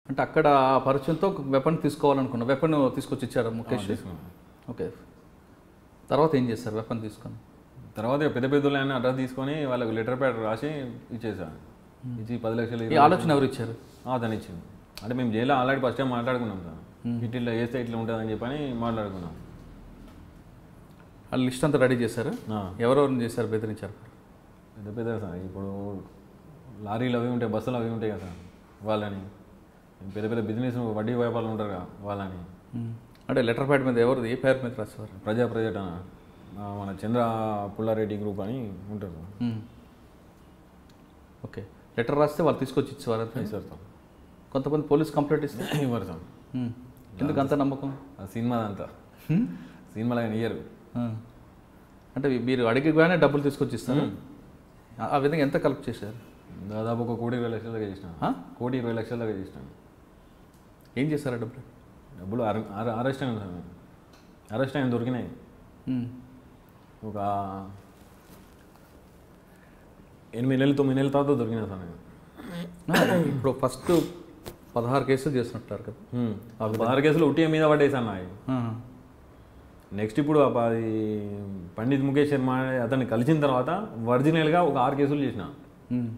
అంటే అక్కడ ఆ పరిచయంతో ఒక వెపన్ తీసుకోవాలనుకున్నా వెపన్ తీసుకొచ్చి ఇచ్చారు ముఖేష్ తీసుకున్నాను ఓకే తర్వాత ఏం చేస్తారు వెపన్ తీసుకొని తర్వాత ఇక పెద్ద పెద్ద ఆయన అడ్రస్ తీసుకొని వాళ్ళకి లెటర్ ప్యాడ్ రాసి ఇచ్చేసాను ఇచ్చి పది లక్షలు ఈ ఇరవై ఆలోచన ఎవరు ఇచ్చారు ఆ, అతను ఇచ్చింది అంటే మేము జైల్లో ఆల్రెడీ ఫస్ట్ టైం మాట్లాడుకున్నాం సార్ ఇట్లా ఇట్లా చేస్తే ఇట్లా ఉంటుందని చెప్పని మాట్లాడుకున్నాం వాళ్ళు లిస్ట్ అంతా రెడీ చేశారు ఆ, ఎవరెవరిని చేశారు బెదిరించారు పెద్ద పెద్ద సార్ ఇప్పుడు లారీలు అవి ఉంటాయి బస్సులు అవి ఉంటాయి కదా సార్ వాళ్ళని పెద్ద పెద్ద బిజినెస్ వడ్డీ వ్యాపారాలు ఉంటారు కదా వాళ్ళని ఉమ్. అంటే లెటర్ ప్యాడ్ మీద ఎవరు ఏ పేరు మీద రాసేవారు ప్రజా ప్రజటన ఆ, మన చంద్ర పుల్లారెడ్డి గ్రూప్ అని ఉంటారు సార్ ఉమ్. ఓకే లెటర్ రాస్తే వాళ్ళు తీసుకొచ్చి ఇచ్చేవారు అంతే సార్ సార్ కొంతమంది పోలీస్ కంప్లైంట్ ఇస్తే ఇవ్వరు సార్ ఉమ్. ఎందుకు అంత నమ్మకం ఆ సినిమా అంతా సినిమాలో ఇయ్యరు ఆ. అంటే మీరు అడిగిగానే డబ్బులు తీసుకొచ్చి ఇస్తారు ఆ- ఆ విధంగా ఎంత కలెక్ట్ చేశారు దాదాపు ఒక కోటి ఇరవై లక్షల దాకా చేసిన ఆ? కోటి ఇరవై లక్షల దాకా చేసిన ఏం చేశారు ఆ డబ్బులు డబ్బులు అర- అర- అరెస్ట్ అయిన సార్ అరెస్ట్ అయిన దొరికినాయి ఉమ్. ఒక ఎనిమిది నెలలు తొమ్మిది నెలల తర్వాత దొరికినాయి సార్ నేను ఆ, ఇప్పుడు ఫస్ట్ పదహారు కేసులు చేస్తున్నట్టారు కదా ఉమ్. ఆ పదహారు కేసులు ఉట్టిగా మీద పడ్డేసాను నాయి ఆ. నెక్స్ట్ ఇప్పుడు ఆ పది పండిత్ ముఖేష్ శర్మ అనే అతన్ని కలిసిన తర్వాత ఒరిజినల్గా ఒక ఆరు కేసులు చేసిన ఉమ్.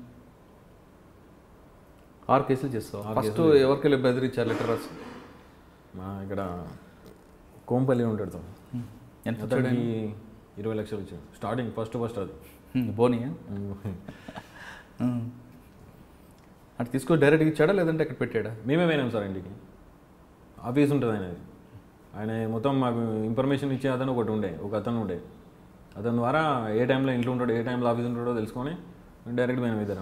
ఆరు కేసులు చేస్తావు ఫస్ట్ ఎవరికి వెళ్ళి బెదిరించారు లెటర్ రాసి మా ఇక్కడ కోంపల్లి ఉంటాడు సార్ ఉమ్. ఎంత అతనికి ఇరవై లక్షలు వచ్చాయి స్టార్టింగ్ ఫస్ట్ ఫస్ట్ అది ఉమ్, బోనియా ఉమ్. అంటే తీసుకొని డైరెక్ట్గా ఇచ్చాడా లేదంటే అక్కడ పెట్టాడా మేమే పోయినాం సార్ ఇంటికి ఆఫీస్ ఉంటుంది ఆయనది ఆయన మొత్తం మాకు ఇన్ఫర్మేషన్ ఇచ్చే అతను ఒకటి ఉండే ఒక అతను ఉండే అతని ద్వారా ఏ టైంలో ఇంట్లో ఉంటాడో ఏ టైంలో ఆఫీస్ ఉంటాడో తెలుసుకొని డైరెక్ట్ పోయినాం ఇద్దరం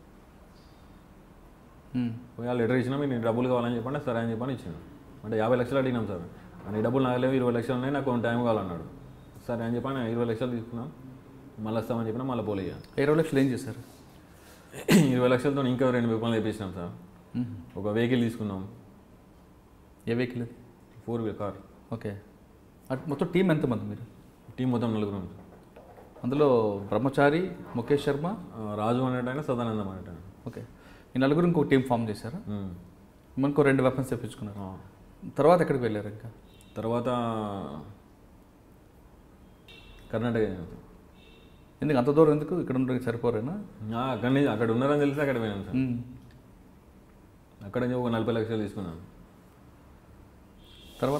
ఉమ్. పోయి ఆ లెటర్ ఇచ్చినా మీకు డబ్బులు కావాలని చెప్పండి సరే అని చెప్పని ఇచ్చాను అంటే యాభై లక్షలు అడిగినాం సార్ అని డబ్బులు నాకు లేవు ఇరవై లక్షలు ఉన్నాయి నాకు కొంత టైం కావాలన్నాడు సరే అని చెప్పని ఇరవై లక్షలు తీసుకున్నాం మళ్ళీ వస్తామని చెప్పినా మళ్ళీ పోలే ఇక. ఇరవై లక్షలు ఏం చేశారు ఇరవై లక్షలతో ఇంకా రెండు విపణలు తెప్పించినాం సార్ ఉమ్. ఒక వెహికల్ తీసుకున్నాం ఏ వెహికల్ అది ఫోర్ వీలర్ కార్ ఓకే అటు మొత్తం టీం ఎంతమంది మీరు టీం మొత్తం నలుగురు అందులో బ్రహ్మచారి ముఖేష్ శర్మ రాజు అనేట ఆయన సదానందం అనేట ఆయన. ఓకే ఈ నలుగురు ఇంకో టీం ఫామ్ చేశారా ఉమ్. మనకు రెండు వెపన్స్ తెప్పించుకున్నారు ఆ. తర్వాత ఎక్కడికి వెళ్ళారు ఇంకా తర్వాత కర్ణాటక పోయినాం సార్. ఎందుకు అంత దూరం ఎందుకు ఇక్కడ ఉండడానికి సరిపోరేనా ఆ, అక్కడి నుంచి అక్కడ ఉన్నారని తెలిసి అక్కడ పోయినాం సార్ ఉమ్. అక్కడ నుంచి ఒక నలభై లక్షలు తీసుకున్నాం తర్వాత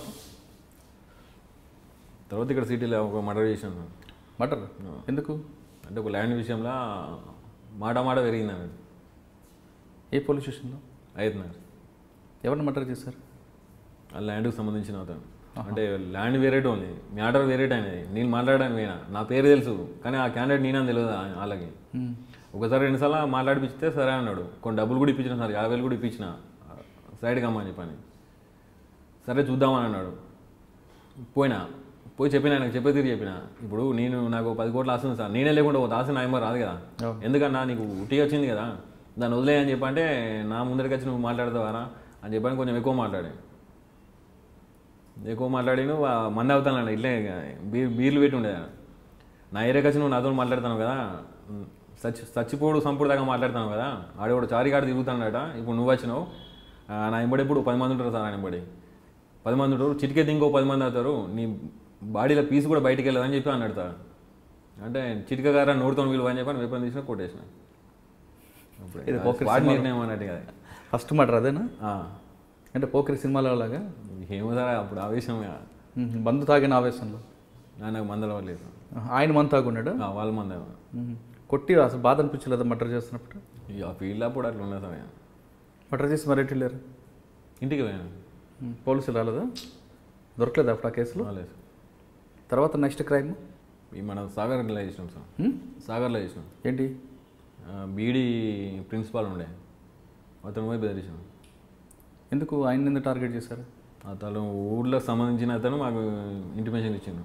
తర్వాత ఇక్కడ సిటీలో ఒక మర్డర్ చేసాం సార్ మటర్ ఎందుకు అంటే ఒక ల్యాండ్ విషయంలో మాట మాట పెరిగింది అన్నట్టు ఏ పోలీస్ స్టేషన్లో అవుతున్నారు ఎవరిని మటర్ చేశారు ఆ ల్యాండ్కి సంబంధించిన అతను అంటే ల్యాండ్ వేరేట్ ఉంది మ్యాటర్ వేరేట్ అయినది నేను మాట్లాడడానికి పోయినా నా పేరు తెలుసు కానీ ఆ క్యాండిడేట్ నేనని తెలియదు ఆ- వాళ్ళకి ఉమ్. ఒకసారి రెండుసార్లు మాట్లాడిపిస్తే సరే అన్నాడు కొన్ని డబ్బులు కూడా ఇప్పించిన సార్ యాభై వేలు కూడా ఇప్పించిన సైడ్ కమ్మని చెప్పని సరే చూద్దామని అన్నాడు పోయినా పోయి చెప్పిన ఆయనకు చెప్పే తీరు చెప్పిన ఇప్పుడు నేను నాకు పది కోట్లు ఆస్తుంది సార్ నేనే లేకుండా ఒక ఆశ నా ఏమో రాదు కదా అవును. ఎందుకన్నా నీకు ఉట్టి వచ్చింది కదా దాన్ని వదిలే అని చెప్పంటే నా ముందరికి వచ్చి నువ్వు మాట్లాడతావారా అని చెప్పని కొంచెం ఎక్కువ మాట్లాడే ఎక్కువ మాట్లాడి నువ్వు ఆ మంది అవుతాను ఇట్లే బీర్ బీర్లు పెట్టి ఉండే నా ఏరియాకి వచ్చి నువ్వు నాతో మాట్లాడుతున్నావు కదా సచ్చి చచ్చిపోడు సంపుడు దాకా మాట్లాడుతున్నావు కదా ఆడేవాడు చారికాడ తిరుగుతాడట ఇప్పుడు నువ్వు వచ్చినావు ఆ, నా ఎంబడి ఇప్పుడు పది మంది ఉంటారు సార్ ఆయన ఎంబడి పది మంది ఉంటారు చిటికెత్తి ఇంకో పది మంది అవుతారు నీ బాడీలో పీస్ కూడా బయటికి వెళ్ళదని చెప్పి అన్నాడు సార్ అంటే చిటిక గారా నోడుతో విలువ అని చెప్పి వేపని తీసుకుని కొట్టేసిన ఇది పోకిరి వాడి సినిమాలో. నిర్ణయం అన్నట్టు కదా ఫస్ట్ మటర్ అదేనా ఆ. అంటే పోకరి సినిమాలో లాగా ఏమో సార్ అప్పుడు ఆవేశంగా ఉమ్. మందు తాగిన ఆవేశంలో నాకు మందల లేదు ఆయన మందు తాగున్నాడు ఆ, వాళ్ళ మంద ఉమ్. కొట్టి అసలు బాధ అనిపించలేదా మటర్ చేస్తున్నప్పుడు ఇక ఆ ఫీల్డ్ అప్పుడు అట్లా ఉన్నది సార్ మటర్ చేసి మరి ఎటు వెళ్ళారు ఇంటికి పోయాను ఉమ్. పోలీసులు రాలేదా దొరకలేదా అప్పుడు ఆ కేసులో లేదు తర్వాత నెక్స్ట్ క్రైమ్ ఈ మన సాగర్లో చేసినాం సార్ సాగర్లో చేసినాం ఏంటి ఆ, బీడీ ప్రిన్సిపాల్ ఉండే అతను పోయి బెదిరించాం ఎందుకు ఆయన ఎందుకు టార్గెట్ చేశారు అతను ఊర్లో సంబంధించిన అతను మాకు ఇంటిమేషన్ ఇచ్చిండు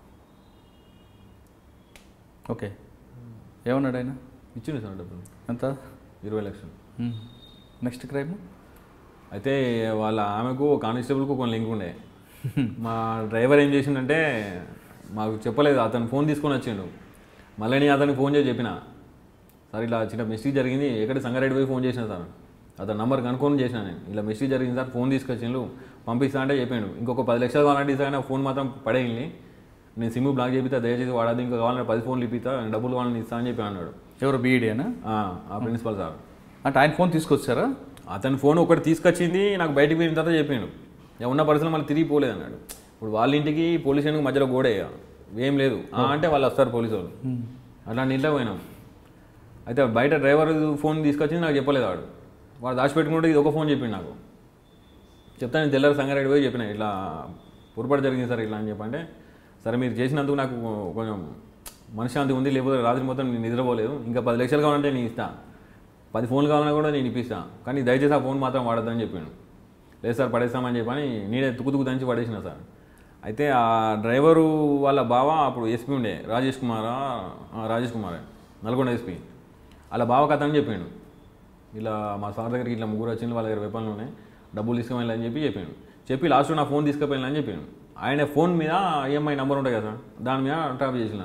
ఓకే ఏమన్నాడు ఆయన ఇచ్చిండు సార్ డబ్బులు ఎంత ఇరవై లక్షలు నెక్స్ట్ క్రైమ్ అయితే వాళ్ళ ఆమెకు కానిస్టేబుల్కు ఒక లింక్ ఉండే మా డ్రైవర్ ఏం చేసిండంటే మాకు చెప్పలేదు అతను ఫోన్ తీసుకొని వచ్చిండు మళ్ళీ నేను అతనికి ఫోన్ చేసి చెప్పిన సార్ ఇట్లా చిన్న మిస్టేక్ జరిగింది ఎక్కడ సంగారెడ్డి పోయి ఫోన్ చేసిన సార్ అతను నంబర్ కనుక్కొని చేసిన నేను ఇలా మెసేజ్ జరిగింది సార్ ఫోన్ తీసుకొచ్చిండు పంపిస్తా అంటే చెప్పాడు ఇంకొక పది లక్షలు కావాలంటే ఇస్తా కానీ ఆ ఫోన్ మాత్రం పడేయండి నేను సిమ్ బ్లాక్ చేపిస్తా దయచేసి వాడదు ఇంకా కావాలంటే పది ఫోన్లు ఇప్పిస్తా డబ్బులు కావాలని ఇస్తా అని చెప్పి అన్నాడు ఎవరు బీఈడీనా ఆ, ఆ ప్రిన్సిపల్ సార్ అంటే ఆయన ఫోన్ తీసుకొచ్చారా అతని ఫోన్ ఒకటి తీసుకొచ్చింది నాకు బయటికి పోయిన తర్వాత చెప్పిండు ఇక ఉన్న పరిస్థితులు మళ్ళీ తిరిగి పోలేదు అన్నాడు ఇప్పుడు వాళ్ళ ఇంటికి పోలీస్ స్టేషన్కి మధ్యలో గోడే ఇక. ఏం లేదు ఆ అంటే వాళ్ళు వస్తారు పోలీసు వాళ్ళు అట్లాంటి ఇంట్లో పోయినాం అయితే బయట డ్రైవర్ ఫోన్ తీసుకొచ్చింది నాకు చెప్పలేదు వాడు వాడు దాచిపెట్టుకుంటే ఇది ఒక ఫోన్ చెప్పిండు నాకు చెప్తా నేను తెల్లారి సంగారెడ్డి పోయి చెప్పిన ఇట్లా పొరపాటు జరిగింది సార్ ఇట్లా అని చెప్పంటే సరే మీరు చేసినందుకు నాకు కొంచెం మనశ్శాంతి ఉంది లేకపోతే రాత్రి మొత్తం నేను నిద్రపోలేదు ఇంకా పది లక్షలు కావాలంటే నేను ఇస్తా పది ఫోన్లు కావాలన్నా కూడా నేను ఇప్పిస్తా కానీ దయచేసి ఆ ఫోన్ మాత్రం వాడొద్దని చెప్పాను లేదు సార్ పడేస్తామని చెప్పని నేనే తుక్కు తుక్కు దంచి పడేసిన సార్ అయితే ఆ డ్రైవరు వాళ్ళ బావ అప్పుడు ఎస్పీ ఉండే రాజేష్ కుమారా ఆ, రాజేష్ కుమారే నల్గొండ ఎస్పీ వాళ్ళ బావ కథ అని చెప్పిండు ఇలా మా సార్ దగ్గరికి ఇట్లా ముగ్గురు వచ్చింది వాళ్ళ దగ్గర వెపన్లు ఉన్నాయి డబ్బులు తీసుకుపోయినా అని చెప్పి చెప్పాను చెప్పి లాస్ట్ నా ఫోన్ తీసుకుపోయినా అని చెప్పాను ఆయన ఫోన్ మీద ఈఎంఐ నెంబర్ ఉంటుంది కదా సార్ దాని మీద ట్రాప్ చేసిన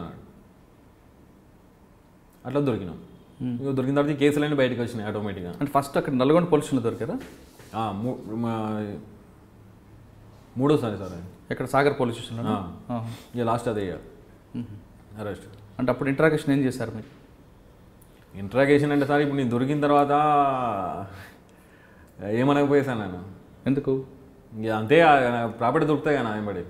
అట్లా దొరికినాం ఇక దొరికిన తర్వాత ఈ కేసులన్నీ బయటకు వచ్చినాయి ఆటోమేటిక్గా అంటే ఫస్ట్ అక్కడ నల్గొండ పోలీసులు దొరికారా ఆ, మూ- మా- మూడోసారి సార్ అది. ఇక్కడ సాగర్ పోలీస్ స్టేషన్లో ఆ. ఇక లాస్ట్ అదే ఇక అరెస్ట్ అంటే అప్పుడు ఇంట్రాగేషన్ ఏం చేశారు మీరు ఇంట్రాగేషన్ అంటే సార్ ఇప్పుడు నేను దొరికిన తర్వాత ఏమనకపోయేసాను నేను ఎందుకు ఇక అంతే ప్రాపర్టీ దొరుకుతాయి కదా వెంబడి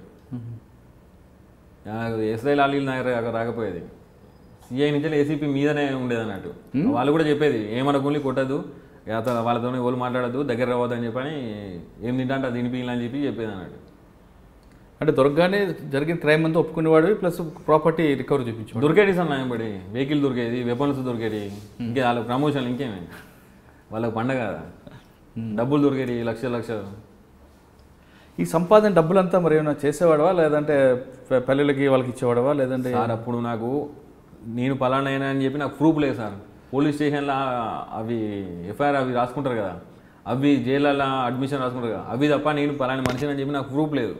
ఎస్ఐ లాలీలు నా దగ్గర రాకపోయేది సిఐ నుంచి ఏసీపీ మీదనే ఉండేది అన్నట్టు వాళ్ళు కూడా చెప్పేది ఏమనకుండా కొట్టద్దు అతను వాళ్ళతో ఎవరు మాట్లాడద్దు దగ్గర రావద్దని చెప్పని ఏం తింటా అంటే అది తినిపించాలని చెప్పి చెప్పేది అన్నట్టు అంటే దొరకగానే జరిగిన క్రైమ్ అంతా ఒప్పుకునేవాడు ప్లస్ ప్రాపర్టీ రికవర్ చూపించాడు దొరికేది సార్ నా వెంబడి వెహికల్ దొరికేది వెపన్స్ దొరికేది ఇంకే వాళ్ళకి ప్రమోషన్ ఇంకేమే వాళ్ళకి పండగ కదా డబ్బులు దొరికేది లక్షలు లక్షలు ఈ సంపాదన డబ్బులంతా మరి ఏమైనా చేసేవాడవా లేదంటే పె- పెళ్ళిళ్ళకి వాళ్ళకి ఇచ్చేవాడవా లేదంటే సార్ అప్పుడు నాకు నేను పలానా అయినా అని చెప్పి నాకు ప్రూఫ్ లేదు సార్ పోలీస్ స్టేషన్లో అవి ఎఫ్ఐఆర్ అవి రాసుకుంటారు కదా అవి జైళ్ళలో అడ్మిషన్ రాసుకుంటారు కదా అవి తప్ప నేను పలానా మనిషిని అని చెప్పి నాకు ప్రూఫ్ లేదు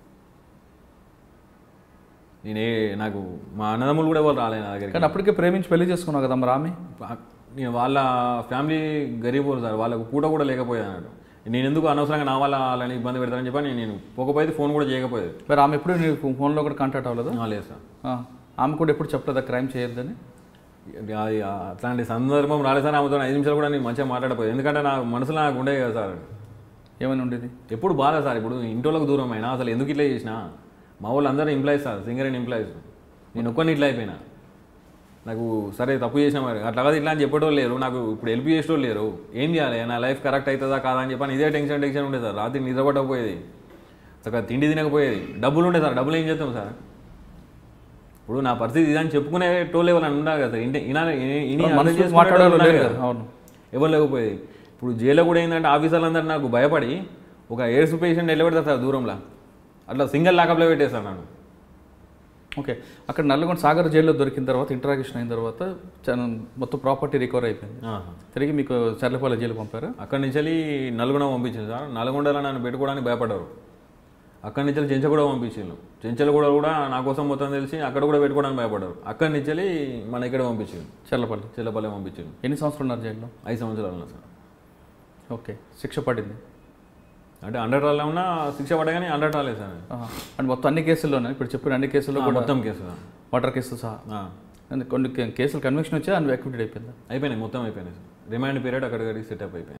నేనే నాకు మా అన్నదమ్ములు కూడా ఎవరు రాలేదు నా దగ్గరికి కానీ అప్పటికే ప్రేమించి పెళ్లి చేసుకున్నావు కదా మరి ఆమె పా- నేను వాళ్ళ ఫ్యామిలీ గరీబ్ వాళ్ళు సార్ వాళ్ళకు పూట కూడా లేకపోయేది అన్నట్టు నేను ఎందుకు అనవసరంగా నా వల్ల వాళ్ళని ఇబ్బంది పెడతానని చెప్పి నేను- నేను పోకపోయేది ఫోన్ కూడా చేయకపోయేది మరి ఆమె ఎప్పుడు నీకు ఫోన్లో కూడా కాంటాక్ట్ అవ్వలేదా ఆ, లేదు సార్ ఆ. ఆమె కూడా ఎప్పుడు చెప్పలేదా క్రైమ్ చేయొద్దని అది అట్లాంటి సందర్భం రాలేదు సార్ ఆమెతో ఐదు నిమిషాలు కూడా నేను మంచిగా మాట్లాడపోయేది ఎందుకంటే నా మనసులో నాకు ఉండేది కదా సార్ ఏమైనా ఉండేది ఎప్పుడు బాధ సార్ ఇప్పుడు ఇంటోళ్ళకి దూరం అయినా అసలు ఎందుకు ఇట్లా చేసినా మా వాళ్ళు అందరూ employees sir singer and employees నేను ఒక్కరిని ఇట్లా అయిపోయినా నాకు సరే తప్పు చేసిన మరి అట్లా కాదు ఇట్లా అని చెప్పేటోళ్ళు లేరు నాకు ఇప్పుడు హెల్ప్ చేసేటోళ్ళు లేరు ఏం చేయాలి నా లైఫ్ కరెక్ట్ అవుతుందా కాదా అని చెప్పని ఇదే టెన్షన్ టెన్షన్ ఉండేది సార్ రాత్రి నిద్రపట్టకపోయేది చక్కగా తిండి తినకపోయేది డబ్బులు ఉండే సార్ డబ్బులు ఏం చేస్తాం సార్ ఇప్పుడు నా పరిస్థితి ఇదని చెప్పుకునే టోళ్ళు ఎవరైనా ఉండాలి కదా సార్ ఇంటి ఇనాలి- ఇని- ఇని అర్థం మనసు చేసుకునే మాట్లాడాలి వాళ్ళు లేదు ఉండాలి కదా కదా. అవును ఎవరు లేకపోయేది ఇప్పుడు జైల్లో కూడా ఏంటంటే ఆఫీసర్లందరూ నాకు భయపడి ఒక ఎయిడ్స్ పేషెంట్ నిలబెడతారు సార్ దూరంలో అట్లా సింగిల్ లాకప్లో పెట్టేస్తాను నన్ను ఓకే అక్కడ నల్లగొండ సాగర్ జైల్లో దొరికిన తర్వాత ఇంట్రాగేషన్ అయిన తర్వాత చాలా మొత్తం ప్రాపర్టీ రికవర్ అయిపోయింది ఆహా. తిరిగి మీకు చర్లపల్లి జైలు పంపారా అక్కడి నుంచి వెళ్ళి నల్గొండ పంపించింది సార్ నల్గొండలో నన్ను పెట్టుకోవడానికి భయపడ్డారు అక్కడి నుంచి వెళ్ళి చెంచగూడ పంపించిండు చెంచలగూడ కూడా నా కోసం మొత్తం తెలిసి అక్కడ కూడా పెట్టుకోవడానికి భయపడ్డారు అక్కడి నుంచి వెళ్ళి మన ఇక్కడ పంపించింది చర్లపల్లి చెల్లపల్లి పంపించింది ఎన్ని సంవత్సరాలు ఉన్నారు జైల్లో ఐదు సంవత్సరాలు ఉన్నా సార్ ఓకే శిక్ష పడింది అంటే హండ్రెడ్ రాలే ఉన్నా శిక్ష పడగానే హండ్రెడ్ రాలేదు సార్ ఆహా. అండ్ మొత్తం అన్ని కేసుల్లోనే ఇప్పుడు చెప్పిన అన్ని కేసుల్లో ఆ, కూడా మొత్తం కేసు సార్ మర్డర్ కేసు సహా ఆ. అండ్ కొన్ని కే- కేసులు కన్విక్షన్ వచ్చి అండ్ అక్విటెడ్ అయిపోయింది అయిపోయినాయి మొత్తం అయిపోయినాయి సార్ రిమాండ్ పీరియడ్ అక్కడికి సెటప్ అయిపోయింది